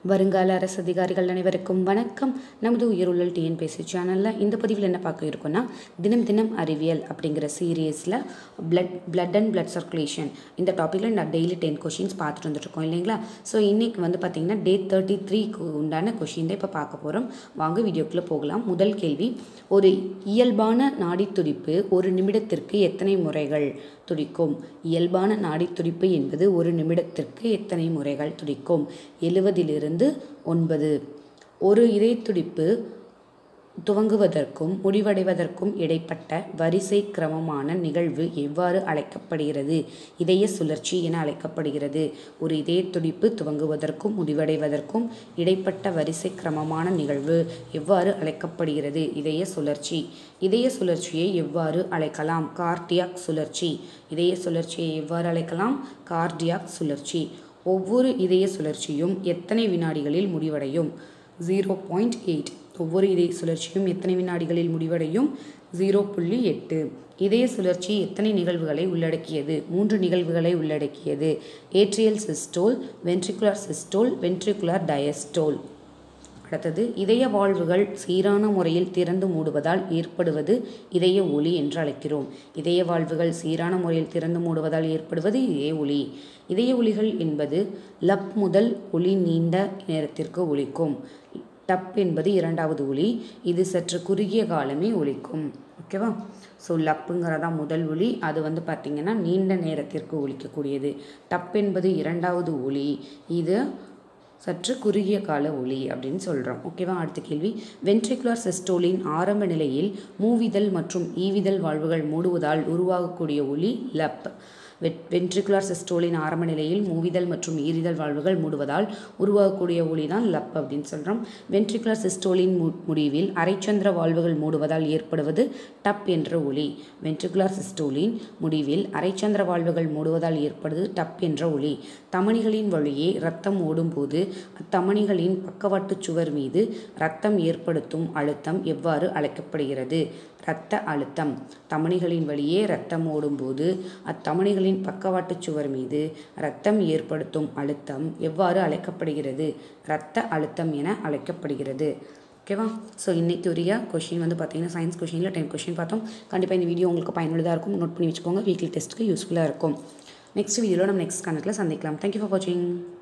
வருங்கால அரசு அதிகாரிகள் அனைவருக்கும் வணக்கம் நமது உயிருள்ளல் டிஎன்பிஎஸ்சி சேனலில் இந்த பதிவில் என்ன பார்க்க இருக்கோம்னா தினம் தினம் அறிவியல் அப்படிங்கிற சீரியஸில் blood blood and blood circulation இந்த டாப்பிக்கில் நான் டெய்லி டென் கொஷின்ஸ் பார்த்துட்டு வந்துட்டுருக்கோம் இல்லைங்களா ஸோ இன்றைக்கி வந்து பார்த்திங்கன்னா டே தேர்ட்டி த்ரீக்கு உண்டான கொஷின் தான் இப்போ பார்க்க போகிறோம் வாங்க வீடியோக்குள்ளே போகலாம் முதல் கேள்வி ஒரு இயல்பான நாடித் துடிப்பு ஒரு நிமிடத்திற்கு எத்தனை முறைகள் துடிக்கும் இயல்பான நாடித் துடிப்பு என்பது ஒரு நிமிடத்திற்கு எத்தனை முறைகள் துடிக்கும் எழுவதிலிருந்து ஒன்பது ஒரு இதயத்துடிப்பு துவங்குவதற்கும் முடிவடைவதற்கும் இடைப்பட்ட வரிசை கிரமமான நிகழ்வு எவ்வாறு அழைக்கப்படுகிறது இதய சுழற்சி என அழைக்கப்படுகிறது ஒரு இதய துடிப்பு துவங்குவதற்கும் முடிவடைவதற்கும் இடைப்பட்ட வரிசை கிரமமான நிகழ்வு எவ்வாறு அழைக்கப்படுகிறது இதய சுழற்சி இதய சுழற்சியை எவ்வாறு அழைக்கலாம் கார்டியாக் சுழற்சி இதய சுழற்சியை எவ்வாறு அழைக்கலாம் கார்டியாக் சுழற்சி ஒவ்வொரு இதய சுழற்சியும் எத்தனை வினாடிகளில் முடிவடையும் ஜீரோ பாயிண்ட் எயிட் ஒவ்வொரு இதய சுழற்சியும் எத்தனை வினாடிகளில் முடிவடையும் ஜீரோ புள்ளி எட்டு இதய சுழற்சி எத்தனை நிகழ்வுகளை உள்ளடக்கியது மூன்று நிகழ்வுகளை உள்ளடக்கியது atrial systole ventricular systole ventricular diastole அடுத்தது இதய வாழ்வுகள் சீரான முறையில் திறந்து மூடுவதால் ஏற்படுவது இதய ஒளி என்று அழைக்கிறோம் இதய வாழ்வுகள் சீரான முறையில் திறந்து மூடுவதால் ஏற்படுவது இதய ஒளி இதய ஒளிகள் என்பது லப் முதல் ஒளி நீண்ட நேரத்திற்கு ஒலிக்கும் டப் என்பது இரண்டாவது ஒளி இது சற்று குறுகிய காலமே ஒலிக்கும் ஓகேவா ஸோ லப்புங்கிறதா முதல் ஒளி அது வந்து பார்த்திங்கன்னா நீண்ட நேரத்திற்கு ஒலிக்கக்கூடியது டப் என்பது இரண்டாவது ஒளி இது சற்று குறுகிய கால ஒளி அப்படின்னு சொல்கிறோம் ஓகேவா அடுத்த கேள்வி வென்ட்ரிகுலர் சிஸ்டோலின் ஆரம்ப நிலையில் மூவிதழ் மற்றும் ஈவிதழ் வாழ்வுகள் மூடுவதால் உருவாகக்கூடிய ஒளி லப் வெட் வென்ட்ரிகுலர் சிஸ்டோலின் ஆரம்ப நிலையில் மூவிதழ் மற்றும் ஈரிதழ் வாழ்வுகள் மூடுவதால் உருவாகக்கூடிய ஒளி தான் லப் அப்படின்னு சொல்கிறோம் வென்ட்ரிகுலர் சிஸ்டோலின் மு முடிவில் அரைச்சந்திர வாழ்வுகள் மூடுவதால் ஏற்படுவது டப் என்ற ஒளி வென்ட்ரிகுலர் சிஸ்டோலின் முடிவில் அரைச்சந்திர வாழ்வுகள் மூடுவதால் ஏற்படுவது டப் என்ற ஒளி தமனிகளின் வழியே இரத்தம் ஓடும்போது அத்தமனிகளின் பக்கவாட்டு சுவர் மீது இரத்தம் ஏற்படுத்தும் அழுத்தம் எவ்வாறு அழைக்கப்படுகிறது இரத்த அழுத்தம் தமனிகளின் வழியே இரத்தம் ஓடும்போது அத்தமனிகளின் பக்கவாட்டு சுவர் மீது இரத்தம் ஏற்படுத்தும் அழுத்தம் எவ்வாறு அழைக்கப்படுகிறது இரத்த அழுத்தம் என அழைக்கப்படுகிறது ஓகேவா ஸோ இன்னைக்கு உரிய கொஷின் வந்து பார்த்தீங்கன்னா சயின்ஸ் கொஷினில் டென் கொஷின் பார்த்தோம் கண்டிப்பாக இந்த வீடியோ உங்களுக்கு பயனுள்ளதாக இருக்கும் நோட் பண்ணி வச்சுக்கோங்க வீக்லி டெஸ்ட்டுக்கு யூஸ்ஃபுல்லாக இருக்கும் நெக்ஸ்ட் வீடியோவில் நம்ம நெக்ஸ்ட் கணக்கில் சந்திக்கலாம் தேங்க்யூ ஃபார் வாட்சிங்